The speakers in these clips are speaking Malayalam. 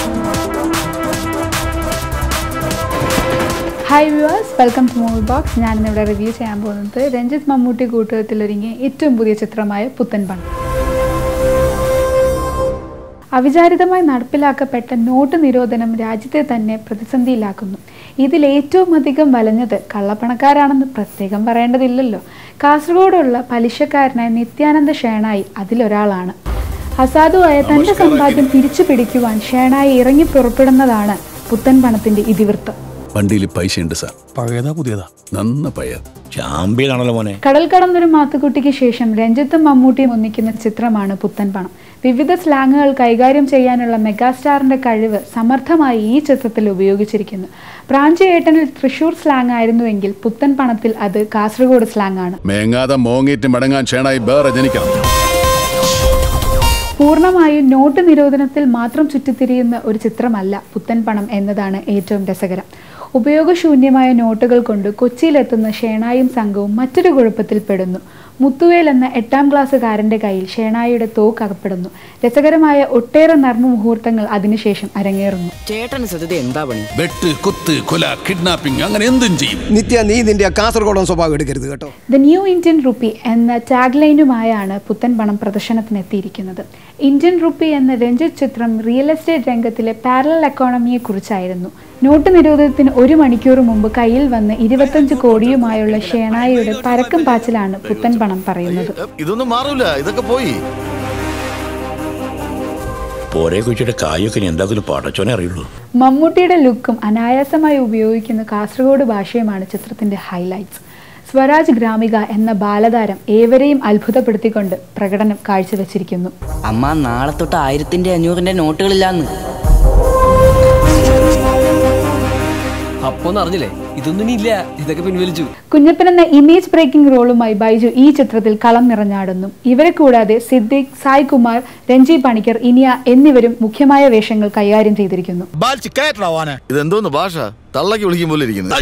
hi viewers welcome to movie box ഞാനിന്നിവിടെ റിവ്യൂ ചെയ്യാൻ പോകുന്നത് രഞ്ജിത്ത് മമ്മൂട്ടി കൂട്ടുകത്തിലൊരുങ്ങിയ ഏറ്റവും പുതിയ ചിത്രമായ പുത്തൻ പണം അവിചാരിതമായി നടപ്പിലാക്കപ്പെട്ട നോട്ട് നിരോധനം രാജ്യത്തെ തന്നെ പ്രതിസന്ധിയിലാക്കുന്നു ഇതിൽ ഏറ്റവും അധികം വലഞ്ഞത് കള്ളപ്പണക്കാരാണെന്ന് പ്രത്യേകം പറയേണ്ടതില്ലല്ലോ കാസർഗോഡുള്ള പലിശക്കാരനായ നിത്യാനന്ദ ഷേണായി അതിലൊരാളാണ് അസാധുവായ തന്റെ സമ്പാദ്യം തിരിച്ചു പിടിക്കുവാൻ ഷേണായി ഇറങ്ങി പുറപ്പെടുന്നതാണ് പുത്തൻ പണത്തിന്റെ ഇതിവൃത്തം വണ്ടിയിൽ പൈസ ഉണ്ട് സാർ പഴയതാ പുതിയതാ നന്ന പയ്യ ചാമ്പ്യനാണല്ലോ മോനെ കടൽ കടന്നൊരു മാത്തുക്കുട്ടിക്ക് ശേഷം രഞ്ജിത്തും മമ്മൂട്ടിയും ഒന്നിക്കുന്ന ചിത്രമാണ് പുത്തൻ പണം വിവിധ സ്ലാങ്ങുകൾ കൈകാര്യം ചെയ്യാനുള്ള മെഗാസ്റ്റാറിന്റെ കഴിവ് സമർത്ഥമായി ഈ ചിത്രത്തിൽ ഉപയോഗിച്ചിരിക്കുന്നു പ്രാഞ്ചി ഏട്ടനിൽ തൃശൂർ സ്ലാങ് ആയിരുന്നുവെങ്കിൽ പുത്തൻ പണത്തിൽ അത് കാസർഗോഡ് സ്ലാങ് ആണ് മേങ്ങാതെ മോങ്ങിയിട്ട് മടങ്ങാൻ ഷേണായി വേറെ ജനിക്കണം പൂർണ്ണമായും നോട്ട് നിരോധനത്തിൽ മാത്രം ചുറ്റിത്തിരിയുന്ന ഒരു ചിത്രമല്ല പുത്തൻ പണം എന്നതാണ് ഏറ്റവും രസകരം ഉപയോഗശൂന്യമായ നോട്ടുകൾ കൊണ്ട് കൊച്ചിയിലെത്തുന്ന ഷേണായും സംഘവും മറ്റൊരു കുഴപ്പത്തിൽ പെടുന്നു മുത്തുവേൽ എന്ന എട്ടാം ക്ലാസ്സുകാരന്റെ കയ്യിൽ ഷേണായിയുടെ തോക്ക് അകപ്പെടുന്നു രസകരമായ ഒട്ടേറെ നർമ്മ മുഹൂർത്തങ്ങൾ അതിനുശേഷം അരങ്ങേറുന്നു ചേട്ടന് സത്യത എന്താ പണി വെട്ട് കുത്ത് കൊല കിഡ്നാപ്പിംഗ് അങ്ങനെ എന്തും ചെയ്യും നിത്യ നീ നിന്റെ കാസർഗോഡൻ സ്വഭാവം എടുക്കരുത് കേട്ടോ ദ ന്യൂ ഇന്ത്യൻ റുപ്പി എന്ന ടാഗ് ലൈനുമായാണ് പുത്തൻ പണം പ്രദർശനത്തിനെത്തിയിരിക്കുന്നത് ഇന്ത്യൻ റുപ്പി എന്ന രഞ്ജിത്ത് ചിത്രം റിയൽ എസ്റ്റേറ്റ് രംഗത്തിലെ പാരലൽ എക്കോണമിയെ കുറിച്ചായിരുന്നു നോട്ട് നിരോധനത്തിന് ഒരു മണിക്കൂർ മുമ്പ് കയ്യിൽ വന്ന് ഇരുപത്തഞ്ച് കോടിയുമായുള്ള ഷേണായിയുടെ പരക്കം പാച്ചിലാണ് പുത്തൻ പണം പറയുന്നത് ഇതൊന്നും മാറൂല ഇതൊക്കെ പോയി പോരെ കൊച്ചിയുടെ കായൊക്കെ ഇനി എന്തായാലും പടച്ചോനെ അറിയുള്ളൂ മമ്മൂട്ടിയുടെ ലുക്കും അനായാസമായി ഉപയോഗിക്കുന്ന കാസർഗോഡ് ഭാഷയുമാണ് ചിത്രത്തിന്റെ ഹൈലൈറ്റ്സ് സ്വരാജ് ഗ്രാമിക എന്ന ബാലതാരം ഏവരെയും അത്ഭുതപ്പെടുത്തിക്കൊണ്ട് പ്രകടനം കാഴ്ചവെച്ചിരിക്കുന്നു അമ്മ നാളെ തൊട്ട് ആയിരത്തിന്റെ അഞ്ഞൂറിന്റെ നോട്ടുകളില്ലാന്ന് അപ്പൊന്നും അറിഞ്ഞില്ലേ ഇതൊന്നും ഇനി ഇല്ല ഇതൊക്കെ പിൻവലിച്ചു കുഞ്ഞപ്പൻ എന്ന ഇമേജ് ബ്രേക്കിംഗ് റോളുമായി ബൈജു ഈ ചിത്രത്തിൽ കളം നിറഞ്ഞാടുന്നു ഇവരെ കൂടാതെ സിദ്ദിഖ് സായ് കുമാർ രഞ്ജി പണിക്കർ ഇനിയ എന്നിവരും മുഖ്യമായ വേഷങ്ങൾ കൈകാര്യം ചെയ്തിരിക്കുന്നു ഇതെന്തോന്ന് ഭാഷ തള്ളക്ക് വിളിക്കും പോലെ ഇരിക്കുന്നത്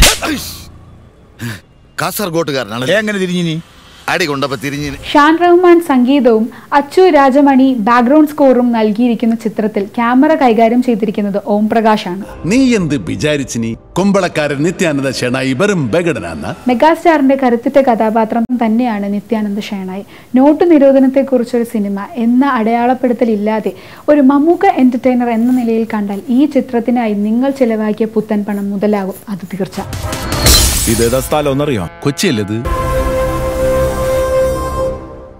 കാസർഗോട്ടുകാരനാണ് എങ്ങനെ തിരിഞ്ഞു നീ അടി കൊണ്ടപ്പോ തിരിഞ്ഞ് ഷാൻ റഹ്മാൻ സംഗീതവും അച്ചു രാജമണി ബാക്ക്ഗ്രൗണ്ട് സ്കോറും നൽകിയിരിക്കുന്ന ചിത്രത്തിൽ ക്യാമറ കൈകാര്യം ചെയ്തിരിക്കുന്നത് ഓം പ്രകാശാണ് നീ എന്ത് വിചാരിച്ചിനി കുമ്പളക്കാരൻ നിത്യാനന്ദ ഷേണായി വെറും ബഗടനാന്ന മെഗാസ്റ്റാറിന്റെ കരുത്തുറ്റ കഥാപാത്രം തന്നെയാണ് നിത്യാനന്ദ ഷേണായി നോട്ട് നിരോധനത്തെക്കുറിച്ചൊരു സിനിമ എന്ന അടയാളപ്പെടുത്തലില്ലാതെ ഒരു മമ്മൂക്ക എന്റർടൈനർ എന്ന നിലയിൽ കണ്ടാൽ ഈ ചിത്രത്തിനായി നിങ്ങൾ ചെലവാക്കിയ പുത്തൻ പണം മുതലാകും അത് തീർച്ച ഇതേതാ സ്ഥലം ഒന്നറിയോ കൊച്ചിയല്ലത്